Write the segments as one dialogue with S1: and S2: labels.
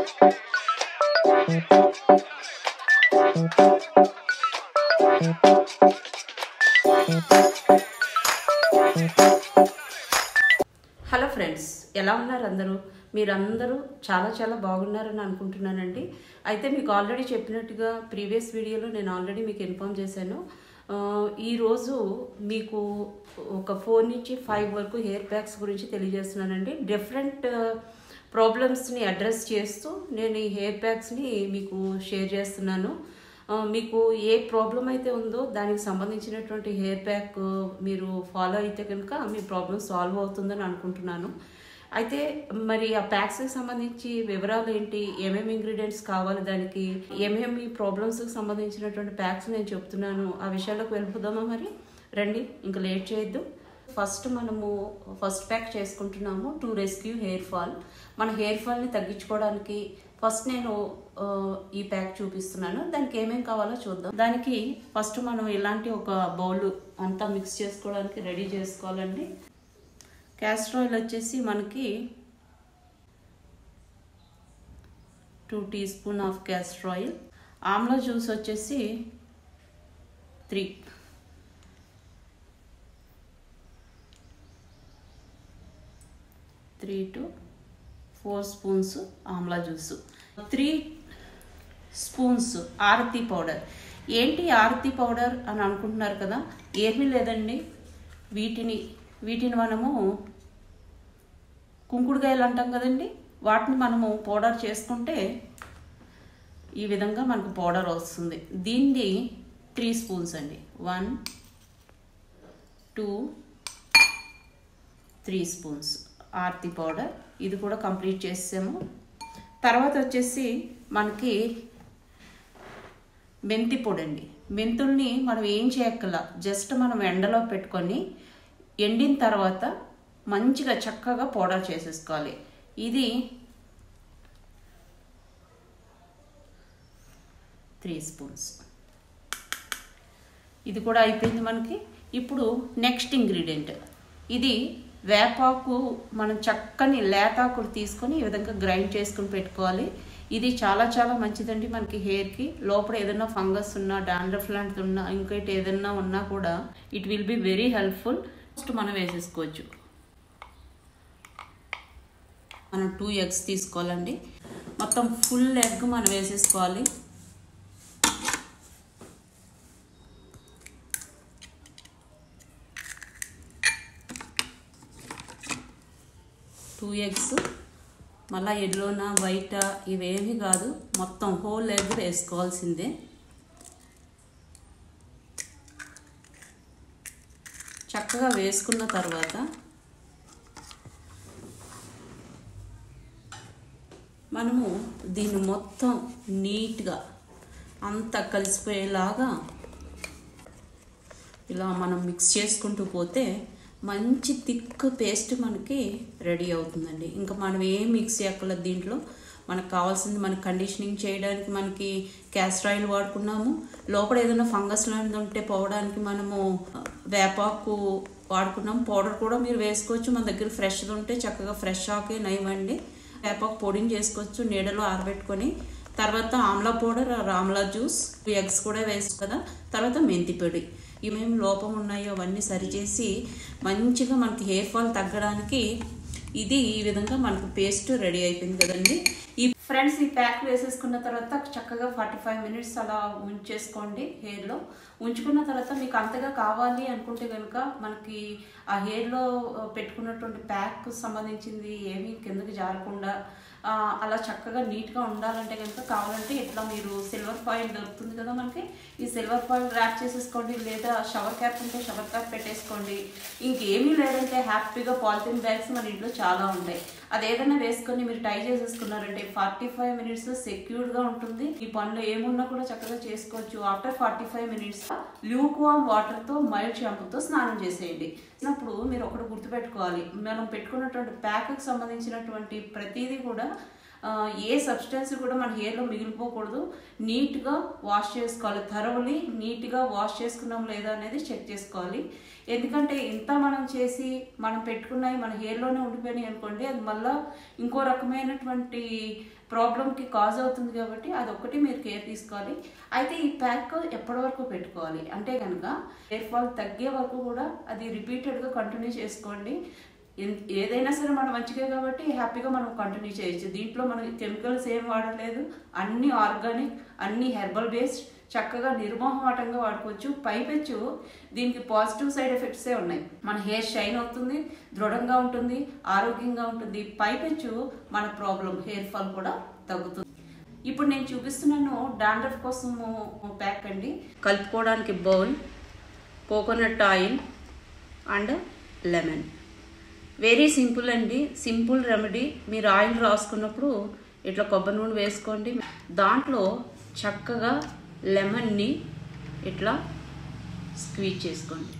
S1: hello friends ఎలా ఉన్నారు అందరూ మీరందరూ చాలా చాలా బాగున్నారని అనుకుంటున్నానండి అయితే మీకు ఆల్రెడీ చెప్పినట్టుగా ప్రీవియస్ వీడియోలో నేను ఆల్రెడీ మీకు ఇన్ఫామ్ చేశాను ఆ, ఈరోజు మీకు ఒక ఫోర్ నుంచి ఫైవ్ వరకు హెయిర్ ప్యాక్స్ గురించి తెలియజేస్తున్నానండి డిఫరెంట్ ప్రాబ్లమ్స్ని అడ్రస్ చేస్తూ నేను ఈ హెయిర్ ప్యాక్స్ని మీకు షేర్ చేస్తున్నాను ఆ, మీకు ఏ ప్రాబ్లం అయితే ఉందో దానికి సంబంధించినటువంటి హెయిర్ ప్యాక్ మీరు ఫాలో అయితే కనుక మీ ప్రాబ్లం సాల్వ్ అవుతుందని అనుకుంటున్నాను అయితే మరి ఆ ప్యాక్స్కి సంబంధించి వివరాలు ఏంటి ఏమేమి ఇంగ్రీడియంట్స్ కావాలి దానికి ఏమేమి ప్రాబ్లమ్స్కి సంబంధించినటువంటి ప్యాక్స్ నేను చెప్తున్నాను ఆ విషయాలకు వెళ్ళిపోదామా మరి రండి ఇంకా లేట్ చేయొద్దు ఫస్ట్ మనము ఫస్ట్ ప్యాక్ చేసుకుంటున్నాము టు రెస్క్యూ హెయిర్ ఫాల్ మన హెయిర్ ఫాల్ని తగ్గించుకోవడానికి ఫస్ట్ నేను ఆ, ఈ ప్యాక్ చూపిస్తున్నాను దానికి ఏమేం కావాలో చూద్దాం దానికి ఫస్ట్ మనం ఇలాంటి ఒక బౌల్ అంతా మిక్స్ చేసుకోవడానికి రెడీ చేసుకోవాలండి క్యాస్టర్ ఆయిల్ వచ్చేసి మనకి two teaspoon of castor oil amla juice వచ్చేసి three three to four spoons amla juice three spoons ఆరతి పౌడర్ ఏంటి ఆరతి పౌడర్ అని అనుకుంటున్నారు కదా ఏమీ లేదండి వీటిని వీటిని మనము కుంకుడుకాయలు అంటాం కదండి వాటిని మనము పౌడర్ చేసుకుంటే ఈ విధంగా మనకు పౌడర్ వస్తుంది దీన్ని త్రీ స్పూన్స్ అండి వన్ టూ త్రీ స్పూన్స్ ఆర్తి పౌడర్ ఇది కూడా కంప్లీట్ చేసాము తర్వాత వచ్చేసి మనకి మెంతి పొడి అండి మెంతుల్ని మనం ఏం చేయక్కల జస్ట్ మనం ఎండలో పెట్టుకొని ఎండిన తర్వాత మంచిగా చక్కగా పౌడర్ చేసేసుకోవాలి ఇది త్రీ స్పూన్స్ ఇది కూడా అయిపోయింది మనకి ఇప్పుడు నెక్స్ట్ ఇంగ్రీడియంట్ ఇది వేపాకు మనం చక్కని లేతాకులు తీసుకొని ఈ విధంగా గ్రైండ్ చేసుకుని పెట్టుకోవాలి ఇది చాలా చాలా మంచిదండి మనకి హెయిర్కి లోపల ఏదైనా ఫంగస్ ఉన్నా డాండ్రఫ్ లాంటిది ఉన్నా ఇంకోటి ఏదైనా ఉన్నా కూడా it will be very helpful first మనం వేసేసుకోవచ్చు మనం టూ ఎగ్స్ తీసుకోవాలండి మొత్తం ఫుల్ ఎగ్ మనం వేసేసుకోవాలి టూ ఎగ్స్ మళ్ళీ ఎల్లోనా వైటా ఇవేమి కాదు మొత్తం హోల్ ఎగ్ వేసుకోవాల్సిందే చక్కగా వేసుకున్న తర్వాత మనము దీన్ని మొత్తం నీట్గా అంతా కలిసిపోయేలాగా ఇలా మనం మిక్స్ చేసుకుంటూ పోతే మంచి థిక్ పేస్ట్ మనకి రెడీ అవుతుందండి ఇంకా మనం ఏం మిక్స్ చేయక్కర్లేదు దీంట్లో మనకు కావాల్సింది మనకి కండిషనింగ్ చేయడానికి మనకి క్యాస్టర్ ఆయిల్ వాడుకున్నాము లోపల ఏదైనా ఫంగస్ లాంటిది ఉంటే పోవడానికి మనము వేపాకు వాడుకున్నాము పౌడర్ కూడా మీరు వేసుకోవచ్చు మన దగ్గర ఫ్రెష్ది ఉంటే చక్కగా ఫ్రెష్ ఆకే నయమండి వేపాకు పొడిని చేసుకోవచ్చు నీడలో ఆరబెట్టుకొని తర్వాత amla powder amla juice eggs కూడా వేసు కదా తర్వాత మెంతి పొడి ఏమేమి లోపం ఉన్నాయో అవన్నీ సరిచేసి మంచిగా మనకి హెయిర్ ఫాల్ తగ్గడానికి ఇది ఈ విధంగా మనకు పేస్ట్ రెడీ అయిపోయింది కదండి ఈ ఫ్రెండ్స్ ఈ ప్యాక్ వేసేసుకున్న తర్వాత చక్కగా ఫార్టీ ఫైవ్ మినిట్స్ అలా ఉంచేసుకోండి హెయిర్లో ఉంచుకున్న తర్వాత మీకు అంతగా కావాలి అనుకుంటే కనుక మనకి ఆ హెయిర్లో పెట్టుకున్నటువంటి ప్యాక్ సంబంధించింది ఏమీ కిందకి జారకుండా ఆ, అలా చక్కగా నీట్గా ఉండాలంటే కనుక కావాలంటే ఇట్లా మీరు సిల్వర్ ఫాయిల్ దొరుకుతుంది కదా మనకి ఈ సిల్వర్ ఫాయిల్ ర్యాప్ చేసేసుకోండి లేదా షవర్ క్యాప్ ఉంటే షవర్ క్యాప్ పెట్టేసుకోండి ఇంకేమీ లేదంటే హ్యాపీగా పాలిథిన్ బ్యాగ్స్ మన ఇంట్లో చాలా ఉంటాయి అది ఏదైనా వేసుకొని మీరు టై చేసేసుకున్నారంటే ఫార్టీ ఫైవ్ మినిట్స్ సెక్యూర్డ్గా ఉంటుంది ఈ పనులు ఏమున్నా కూడా చక్కగా చేసుకోవచ్చు after forty five minutes lukewarm వాటర్తో మైల్డ్ షాంపూతో స్నానం చేసేయండి అప్పుడు మీరు ఒకటి గుర్తుపెట్టుకోవాలి మనం పెట్టుకున్నటువంటి ప్యాక్కి సంబంధించినటువంటి ప్రతిదీ కూడా ఆ, ఏ సబ్స్టెన్స్ కూడా మన హెయిర్లో మిగిలిపోకూడదు నీట్గా వాష్ చేసుకోవాలి థరవలీ నీట్గా వాష్ చేసుకున్నాం లేదా అనేది చెక్ చేసుకోవాలి ఎందుకంటే ఇంత మనం చేసి మనం పెట్టుకున్నవి మన హెయిర్లోనే ఉండిపోయినాయి అనుకోండి అది మళ్ళీ ఇంకో రకమైనటువంటి ప్రాబ్లంకి కాజ్ అవుతుంది కాబట్టి అదొక్కటి మీరు కేర్ తీసుకోవాలి అయితే ఈ ప్యాక్ ఎప్పటి వరకు పెట్టుకోవాలి అంటే కనుక హెయిర్ ఫాల్ తగ్గే వరకు కూడా అది రిపీటెడ్గా కంటిన్యూ చేసుకోండి ఎన్- ఏదైనా సరే మనం మంచిగా కాబట్టి హ్యాపీగా మనం కంటిన్యూ చేయొచ్చు దీంట్లో మనం కెమికల్స్ ఏం వాడలేదు అన్ని ఆర్గానిక్ అన్ని హెర్బల్ బేస్డ్ చక్కగా నిర్మోహమాటంగా వాడుకోవచ్చు పైపెచ్చు దీనికి పాజిటివ్ సైడ్ ఎఫెక్ట్సే ఉన్నాయి మన హెయిర్ షైన్ అవుతుంది దృఢంగా ఉంటుంది ఆరోగ్యంగా ఉంటుంది పైపెచ్చు మన ప్రాబ్లం హెయిర్ ఫాల్ కూడా తగ్గుతుంది ఇప్పుడు నేను చూపిస్తున్నాను డాండ్రఫ్ కోసం ప్యాక్ అండి కలుపుకోవడానికి bowl coconut oil and lemon very simple అండి సింపుల్ రెమెడీ మీరు ఆయిల్ రాసుకున్నప్పుడు ఇట్లా కొబ్బరి నూనె వేసుకోండి దాంట్లో చక్కగా లెమన్ని ఇట్లా స్క్వీజ్ చేసుకోండి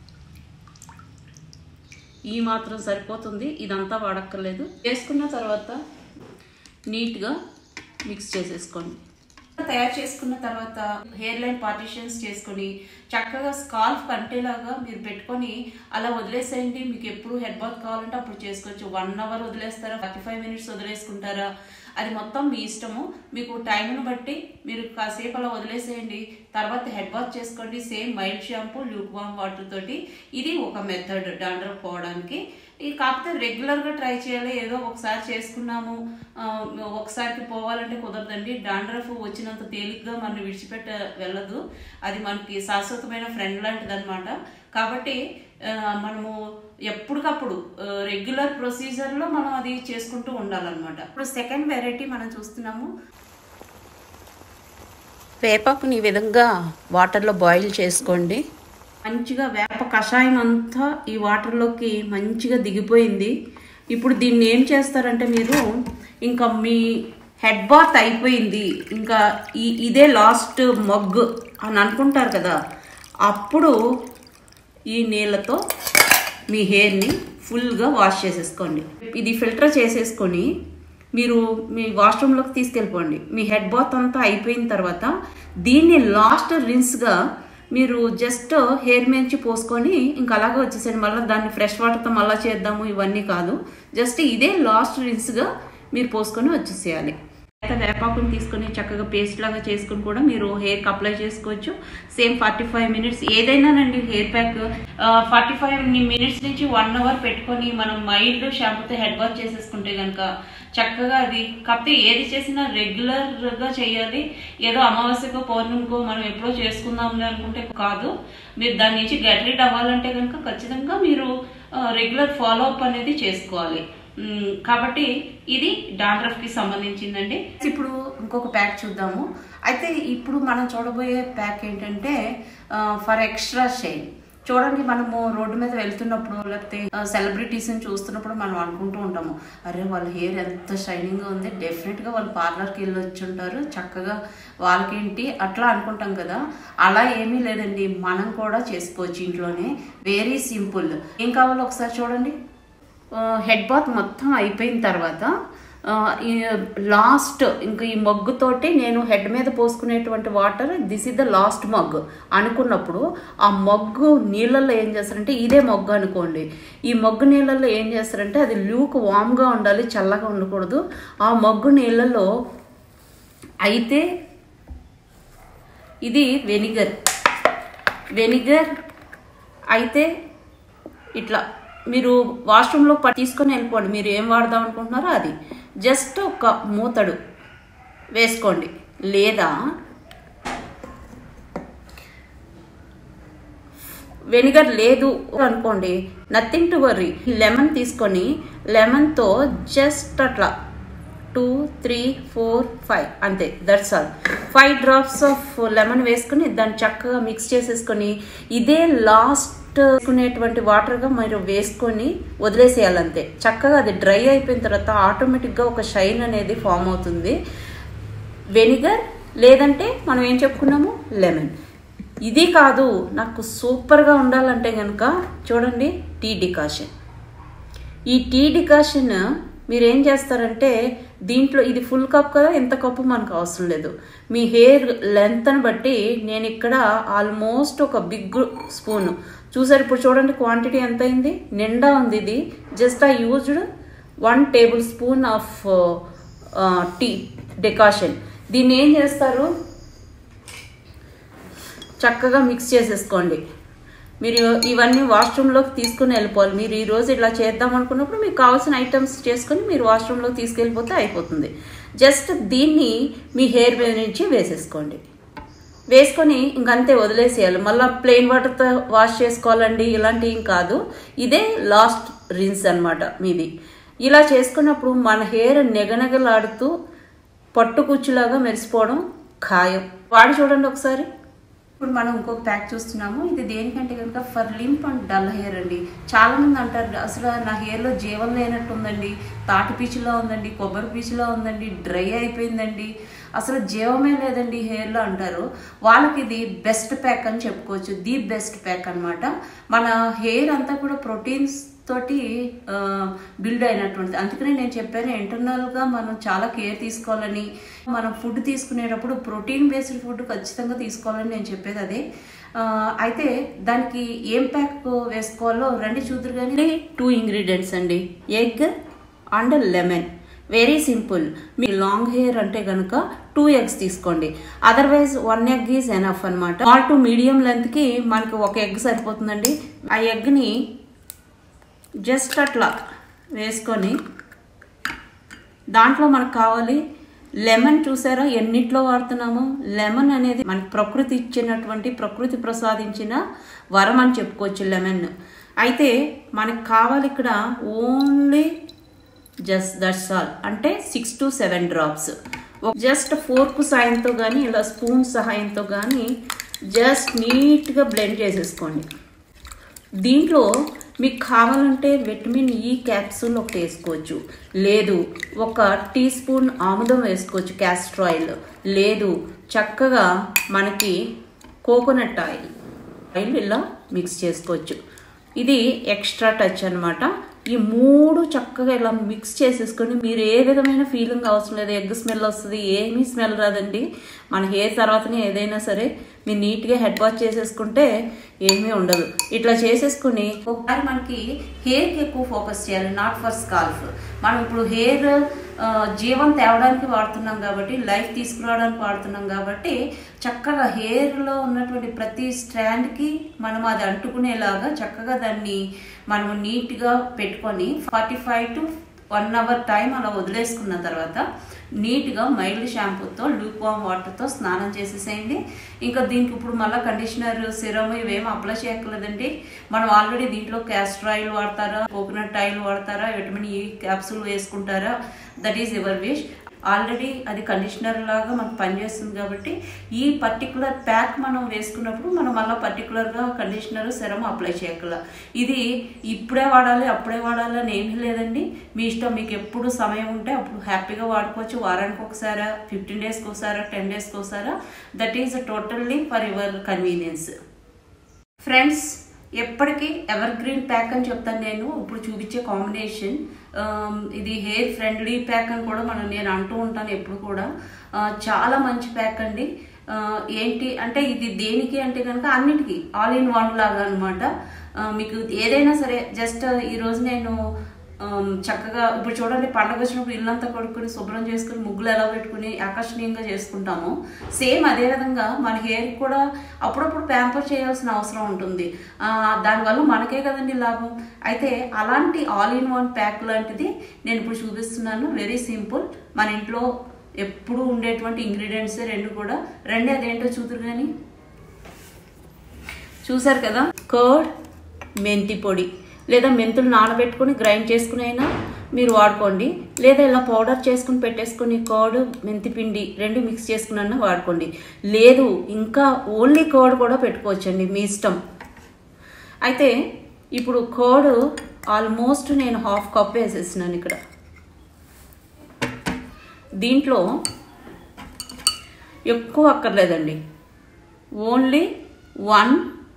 S1: ఈ మాత్రం సరిపోతుంది ఇదంతా వాడక్కర్లేదు చేసుకున్న తర్వాత నీట్గా మిక్స్ చేసేసుకోండి తయారు చేసుకున్న తర్వాత హెయిర్ లైన్ పార్టిషన్స్ చేసుకొని చక్కగా స్కాల్ఫ్ కంటేలాగా మీరు పెట్టుకొని అలా వదిలేసేయండి మీకు ఎప్పుడు హెడ్ బాత్ కావాలంటే అప్పుడు చేసుకోవచ్చు వన్ అవర్ వదిలేస్తారా ఫార్టీ ఫైవ్ మినిట్స్ వదిలేసుకుంటారా అది మొత్తం మీ ఇష్టము మీకు టైంను బట్టి మీరు కాసేపు అలా వదిలేసేయండి తర్వాత హెడ్ వాష్ చేసుకోండి same mild shampoo lukewarm water తోటి ఇది ఒక మెథడ్ డాండ్రఫ్ పోవడానికి ఇది కాకపోతే రెగ్యులర్గా ట్రై చేయాలి ఏదో ఒకసారి చేసుకున్నాము ఆ, ఒకసారికి పోవాలంటే కుదరదండి డాండ్రఫ్ వచ్చినంత తేలిగ్గా మనం విడిచిపెట్ట వెళ్ళదు అది మనకి శాశ్వతమైన ఫ్రెండ్ లాంటిది అనమాట కాబట్టి ఆ, మనము ఎప్పటికప్పుడు రెగ్యులర్ ప్రొసీజర్లో మనం అది చేసుకుంటూ ఉండాలన్నమాట ఇప్పుడు సెకండ్ వెరైటీ మనం చూస్తున్నాము వేపాకుని ఈ విధంగా వాటర్లో బాయిల్ చేసుకోండి మంచిగా వేప కషాయం అంతా ఈ వాటర్లోకి మంచిగా దిగిపోయింది ఇప్పుడు దీన్ని ఏం చేస్తారంటే మీరు ఇంకా మీ హెడ్ బాత్ అయిపోయింది ఇంకా ఈ ఇదే లాస్ట్ మగ్ అని అనుకుంటారు కదా అప్పుడు ఈ నీళ్ళతో మీ హెయిర్ని ఫుల్గా వాష్ చేసేసుకోండి ఇది ఫిల్టర్ చేసేసుకొని మీరు మీ వాష్రూమ్లోకి తీసుకెళ్ళిపోండి మీ హెడ్ బాత్ అంతా అయిపోయిన తర్వాత దీన్ని లాస్ట్ రిన్స్గా మీరు జస్ట్ హెయిర్ నుంచి పోసుకొని ఇంకా అలాగే వచ్చేసండి మళ్ళీ దాన్ని ఫ్రెష్ వాటర్తో మళ్ళీ చేద్దాము ఇవన్నీ కాదు జస్ట్ ఇదే లాస్ట్ రిన్స్గా మీరు పోసుకొని వచ్చేసేయాలి అయితే వేపాకుని తీసుకొని చక్కగా పేస్ట్ లాగా చేసుకుని కూడా మీరు హెయిర్కి అప్లై చేసుకోవచ్చు సేమ్ ఫార్టీ ఫైవ్ మినిట్స్ ఏదైనానండి hair pack forty five minutes నుంచి వన్ అవర్ పెట్టుకొని మనం మైల్డ్ షాంపూతో హెడ్ వాష్ చేసేసుకుంటే కనుక చక్కగా అది కాకపోతే ఏది చేసినా రెగ్యులర్గా చేయాలి ఏదో అమావాస్యకో పౌర్ణమికో మనం ఎప్పుడో చేసుకుందాంలే అనుకుంటే కాదు మీరు దాని నుంచి గెట్ రిడ్ అవ్వాలంటే కనుక ఖచ్చితంగా మీరు రెగ్యులర్ ఫాలో అప్ అనేది చేసుకోవాలి మ్, కాబట్టి ఇది డాండ్రఫ్ కి సంబంధించిందండి ఇప్పుడు ఇంకొక ప్యాక్ చూద్దాము అయితే ఇప్పుడు మనం చూడబోయే ప్యాక్ ఏంటంటే ఫర్ ఎక్స్ట్రా షైన్ చూడండి మనము రోడ్డు మీద వెళ్తున్నప్పుడు లేకపోతే సెలబ్రిటీస్ని చూస్తున్నప్పుడు మనం అనుకుంటూ ఉంటాము అరే వాళ్ళ హెయిర్ ఎంత షైనింగ్గా ఉంది డెఫినెట్గా వాళ్ళు పార్లర్కి వెళ్ళి వచ్చి ఉంటారు చక్కగా వాళ్ళకేంటి అట్లా అనుకుంటాం కదా అలా ఏమీ లేదండి మనం కూడా చేసుకోవచ్చు ఇంట్లోనే వెరీ సింపుల్ ఏం కావాలో ఒకసారి చూడండి హెడ్ బాత్ మొత్తం అయిపోయిన తర్వాత ఆ, ఈ లాస్ట్ ఇంకా ఈ మగ్గుతోటి నేను హెడ్ మీద పోసుకునేటువంటి water this is the last mug అనుకున్నప్పుడు ఆ మగ్గు నీళ్ళల్లో ఏం చేస్తారంటే ఇదే మగ్గు అనుకోండి ఈ మగ్గు నీళ్ళల్లో ఏం చేస్తారంటే అది లూక్ వామ్గా ఉండాలి చల్లగా ఉండకూడదు ఆ మగ్గు నీళ్ళల్లో అయితే ఇది వెనిగర్ వెనిగర్ అయితే ఇట్లా మీరు వాష్రూమ్లో ప- తీసుకొని వెళ్ళిపోండి మీరు ఏం వాడదాం అనుకుంటున్నారో అది జస్ట్ ఒక మూతడు వేసుకోండి లేదా వెనిగర్ లేదు అనుకోండి నథింగ్ టు వర్రీ లెమన్ తీసుకొని లెమన్తో జస్ట్ అట్లా టూ త్రీ ఫోర్ ఫైవ్ అంతే that's all five drops of lemon వేసుకుని దాన్ని చక్కగా మిక్స్ చేసేసుకొని ఇదే లాస్ట్ వేసుకునేటువంటి వాటర్గా మీరు వేసుకొని వదిలేసేయాలంతే చక్కగా అది డ్రై అయిపోయిన తర్వాత ఆటోమేటిక్గా ఒక షైన్ అనేది ఫామ్ అవుతుంది వెనిగర్ లేదంటే మనం ఏం చెప్పుకున్నాము లెమన్ ఇది కాదు నాకు సూపర్గా ఉండాలంటే కనుక చూడండి టీ డికాషన్ ఈ టీ డికాషన్ మీరు ఏం చేస్తారంటే దీంట్లో ఇది ఫుల్ కప్ కదా ఎంత కప్పు మనకు అవసరం లేదు మీ హెయిర్ లెంత్ని బట్టి నేను ఇక్కడ ఆల్మోస్ట్ ఒక బిగ్ స్పూన్ చూసారు ఇప్పుడు చూడండి క్వాంటిటీ ఎంత అయింది నిండా ఉంది ఇది just I used one tablespoon of tea decoction దీన్ని ఏం చేస్తారు చక్కగా మిక్స్ చేసేసుకోండి మీరు ఇవన్నీ వాష్రూమ్లోకి తీసుకుని వెళ్ళిపోవాలి మీరు ఈ రోజు ఇలా చేద్దాం అనుకున్నప్పుడు మీకు కావాల్సిన ఐటమ్స్ చేసుకొని మీరు వాష్రూమ్లోకి తీసుకెళ్ళిపోతే అయిపోతుంది జస్ట్ దీన్ని మీ హెయిర్ మీద నుంచి వేసేసుకోండి వేసుకొని ఇంకంతే వదిలేసేయాలి మళ్ళీ ప్లెయిన్ వాటర్తో వాష్ చేసుకోవాలండి ఇలాంటివి ఏం కాదు ఇదే లాస్ట్ రిన్స్ అన్నమాట మీది ఇలా చేసుకున్నప్పుడు మన హెయిర్ నెగనెగలాడుతూ పట్టుకుచ్చులాగా మెరిసిపోవడం ఖాయం వాడి చూడండి ఒకసారి ఇప్పుడు మనం ఇంకొక ప్యాక్ చూస్తున్నాము ఇది దేనికంటే కనుక for limp and dull hair అండి చాలా మంది అంటారు అసలు నా హెయిర్లో జీవం లేనట్టు ఉందండి తాటి పీచులా ఉందండి కొబ్బరి పీచులా ఉందండి డ్రై అయిపోయిందండి అసలు జీవమే లేదండి హెయిర్లో అంటారు వాళ్ళకి ఇది బెస్ట్ ప్యాక్ అని చెప్పుకోవచ్చు ది బెస్ట్ ప్యాక్ అన్నమాట మన హెయిర్ అంతా కూడా ప్రోటీన్స్ తోటి బిల్డ్ అయినటువంటిది అందుకనే నేను చెప్పాను ఇంటర్నల్గా మనం చాలా కేర్ తీసుకోవాలని మనం ఫుడ్ తీసుకునేటప్పుడు ప్రోటీన్ బేస్డ్ ఫుడ్ ఖచ్చితంగా తీసుకోవాలని నేను చెప్పేది అదే ఆ, అయితే దానికి ఏం ప్యాక్ వేసుకోవాలో రండి చూద్దరు కానీ టూ ఇంగ్రీడియంట్స్ అండి egg and lemon very simple మీ లాంగ్ హెయిర్ అంటే కనుక టూ ఎగ్స్ తీసుకోండి otherwise one egg is enough అనమాట స్మాల్ టు మీడియం లెంత్కి మనకి ఒక ఎగ్ సరిపోతుందండి ఆ ఎగ్ని జస్ట్ అట్లా వేసుకొని దాంట్లో మనకు కావాలి లెమన్ చూసారా ఎన్నిట్లో వాడుతున్నామో లెమన్ అనేది మనకి ప్రకృతి ఇచ్చినటువంటి ప్రకృతి ప్రసాదించిన వరం అని చెప్పుకోవచ్చు లెమన్ అయితే మనకు కావాలి ఇక్కడ ఓన్లీ జస్ట్ దట్స్ ఆల్ అంటే six to seven drops just fork సాయంతో కానీ ఇలా స్పూన్ సహాయంతో కానీ జస్ట్ నీట్గా బ్లెండ్ చేసేసుకోండి దీంట్లో మీకు కావాలంటే విటమిన్ ఈ క్యాప్సూల్ ఒకటి వేసుకోవచ్చు లేదు ఒక టీ స్పూన్ ఆముదం వేసుకోవచ్చు క్యాస్టర్ ఆయిల్ లేదు చక్కగా మనకి కోకోనట్ ఆయిల్ ఆయిల్ ఇలా మిక్స్ చేసుకోవచ్చు ఇది ఎక్స్ట్రా టచ్ అన్నమాట ఈ మూడు చక్కగా ఇలా మిక్స్ చేసేసుకొని మీరు ఏ విధమైన ఫీలింగ్ అవసరం లేదు ఎగ్ స్మెల్ వస్తుంది ఏమీ స్మెల్ రాదండి మన హెయిర్ తర్వాతనే ఏదైనా సరే మీరు నీట్గా హెడ్ వాష్ చేసేసుకుంటే ఏమీ ఉండదు ఇట్లా చేసేసుకుని ఒకసారి మనకి హెయిర్కి ఎక్కువ ఫోకస్ చేయాలి నాట్ ఫర్ స్కాల్ఫ్ మనం ఇప్పుడు హెయిర్ జీవం తేవడానికి వాడుతున్నాం కాబట్టి లైఫ్ తీసుకురావడానికి వాడుతున్నాం కాబట్టి చక్కగా హెయిర్లో ఉన్నటువంటి ప్రతి స్ట్రాండ్కి మనం అది అంటుకునేలాగా చక్కగా దాన్ని మనం నీట్గా పెట్టుకొని forty five to one hour time అలా వదిలేసుకున్న తర్వాత నీట్గా మైల్డ్ షాంపూతో లూక్ వామ్ వాటర్తో స్నానం చేసేసేయండి ఇంకా దీనికి ఇప్పుడు మళ్ళీ కండిషనర్ సిరమ్ ఇవేం అప్లై చేయక్కర్లేదండి మనం ఆల్రెడీ దీంట్లో క్యాస్టర్ ఆయిల్ వాడతారా కోకోనట్ ఆయిల్ వాడతారా విటమిన్ ఈ క్యాప్సూల్ వేసుకుంటారా that is your wish already అది కండిషనర్ లాగా మనకు పనిచేస్తుంది కాబట్టి ఈ పర్టికులర్ ప్యాక్ మనం వేసుకున్నప్పుడు మనం మళ్ళీ పర్టికులర్గా కండిషనర్ సెరం అప్లై చేయగల ఇది ఇప్పుడే వాడాలి అప్పుడే వాడాలి అని ఏమీ లేదండి మీ ఇష్టం మీకు ఎప్పుడు సమయం ఉంటే అప్పుడు హ్యాపీగా వాడుకోవచ్చు వారానికి ఒకసారా ఫిఫ్టీన్ డేస్కి ఒకసారా టెన్ డేస్కి ఒకసారా that is totally for your convenience friends ఎప్పటికీ ఎవర్ గ్రీన్ ప్యాక్ అని చెప్తాను నేను ఇప్పుడు చూపించే కాంబినేషన్ ఇది హెయిర్ ఫ్రెండ్లీ ప్యాక్ అని కూడా మనం నేను అంటూ ఉంటాను ఎప్పుడు కూడా ఆ, చాలా మంచి ప్యాక్ అండి ఆ, ఏంటి అంటే ఇది దేనికి అంటే కనుక అన్నిటికీ ఆల్ ఇన్ వన్ లాగా అనమాట మీకు ఏదైనా సరే జస్ట్ ఈరోజు నేను ఆమ్, చక్కగా ఇప్పుడు చూడండి పండగ వచ్చినప్పుడు ఇల్లంతా కొడుకుని శుభ్రం చేసుకుని ముగ్గులు ఎలా పెట్టుకుని ఆకర్షణీయంగా చేసుకుంటాము సేమ్ అదే విధంగా మన హెయిర్ కూడా అప్పుడప్పుడు ప్యాంపర్ చేయాల్సిన అవసరం ఉంటుంది ఆ, దానివల్ల మనకే కదండి లాభం అయితే అలాంటి ఆల్ ఇన్ వన్ ప్యాక్ లాంటిది నేను ఇప్పుడు చూపిస్తున్నాను వెరీ సింపుల్ మన ఇంట్లో ఎప్పుడు ఉండేటువంటి ఇంగ్రీడియంట్స్ రెండు కూడా రెండే అదేంటో చూదురు కానీ చూసారు కదా కర్డ్ మెంతి పొడి లేదా మెంతులు నానబెట్టుకుని గ్రైండ్ చేసుకుని అయినా మీరు వాడుకోండి లేదా ఇలా పౌడర్ చేసుకుని పెట్టేసుకుని కర్డ్ మెంతి పిండి రెండు మిక్స్ చేసుకుని అయినా వాడుకోండి లేదు ఇంకా ఓన్లీ కర్డ్ కూడా పెట్టుకోవచ్చండి మీ ఇష్టం అయితే ఇప్పుడు కర్డ్ ఆల్మోస్ట్ నేను హాఫ్ కప్ వేసేసినాను ఇక్కడ దీంట్లో ఎక్కువ అక్కర్లేదండి only one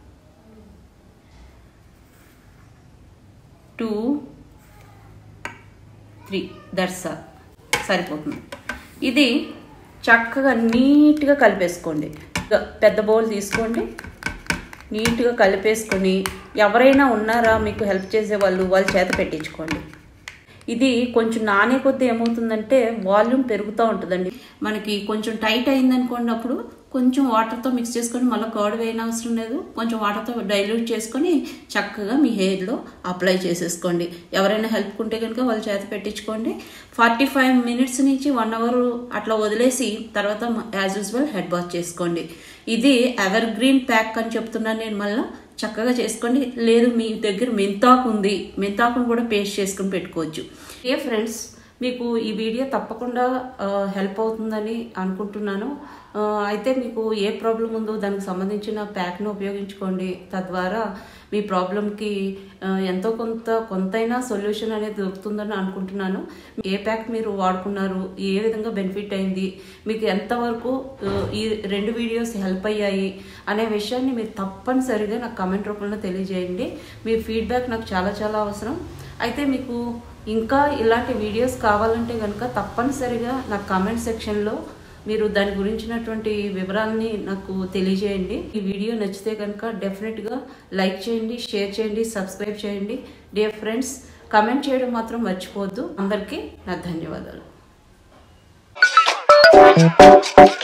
S1: two three that's all సరిపోతుంది ఇది చక్కగా నీట్గా కలిపేసుకోండి ఇక పెద్ద బౌల్ తీసుకోండి నీట్గా కలిపేసుకొని ఎవరైనా ఉన్నారా మీకు హెల్ప్ చేసే వాళ్ళు వాళ్ళ చేత పెట్టించుకోండి ఇది కొంచెం నానే కొద్దీ ఏమవుతుందంటే వాల్యూమ్ పెరుగుతూ ఉంటుందండి మనకి కొంచెం టైట్ అయింది అనుకున్నప్పుడు కొంచెం వాటర్తో మిక్స్ చేసుకొని మళ్ళీ కర్డ్ వేయని అవసరం లేదు కొంచెం వాటర్తో డైల్యూట్ చేసుకొని చక్కగా మీ హెయిర్లో అప్లై చేసేసుకోండి ఎవరైనా హెల్ప్ ఉంటే కనుక వాళ్ళ చేత పెట్టించుకోండి ఫార్టీ ఫైవ్ మినిట్స్ నుంచి వన్ అవర్ అట్లా వదిలేసి తర్వాత యాజ్ యూజువల్ హెడ్ బాత్ చేసుకోండి ఇది ఎవర్ గ్రీన్ ప్యాక్ అని చెప్తున్నాను నేను మళ్ళీ చక్కగా చేసుకోండి లేదు మీ దగ్గర మెంతాకు ఉంది మెంతాకును కూడా పేస్ట్ చేసుకుని పెట్టుకోవచ్చు ఏ ఫ్రెండ్స్ మీకు ఈ వీడియో తప్పకుండా హెల్ప్ అవుతుందని అనుకుంటున్నాను ఆ, అయితే మీకు ఏ ప్రాబ్లం ఉందో దానికి సంబంధించిన ప్యాక్ను ఉపయోగించుకోండి తద్వారా మీ ప్రాబ్లంకి ఆ, ఎంతో కొంత కొంతైనా సొల్యూషన్ అనేది దొరుకుతుందని అనుకుంటున్నాను ఏ ప్యాక్ మీరు వాడుకున్నారు ఏ విధంగా బెనిఫిట్ అయింది మీకు ఎంతవరకు ఆ, ఈ రెండు వీడియోస్ హెల్ప్ అయ్యాయి అనే విషయాన్ని మీరు తప్పనిసరిగా నాకు కమెంట్ రూపంలో తెలియజేయండి మీ ఫీడ్బ్యాక్ నాకు చాలా చాలా అవసరం అయితే మీకు ఇంకా ఇలాంటి వీడియోస్ కావాలంటే కనుక తప్పనిసరిగా నాకు కామెంట్ సెక్షన్లో మీరు దాని గురించినటువంటి వివరాలని నాకు తెలియజేయండి ఈ వీడియో నచ్చితే కనుక డెఫినెట్గా లైక్ చేయండి షేర్ చేయండి సబ్స్క్రైబ్ చేయండి డియర్ ఫ్రెండ్స్ కమెంట్ చేయడం మాత్రం మర్చిపోవద్దు అందరికీ నా ధన్యవాదాలు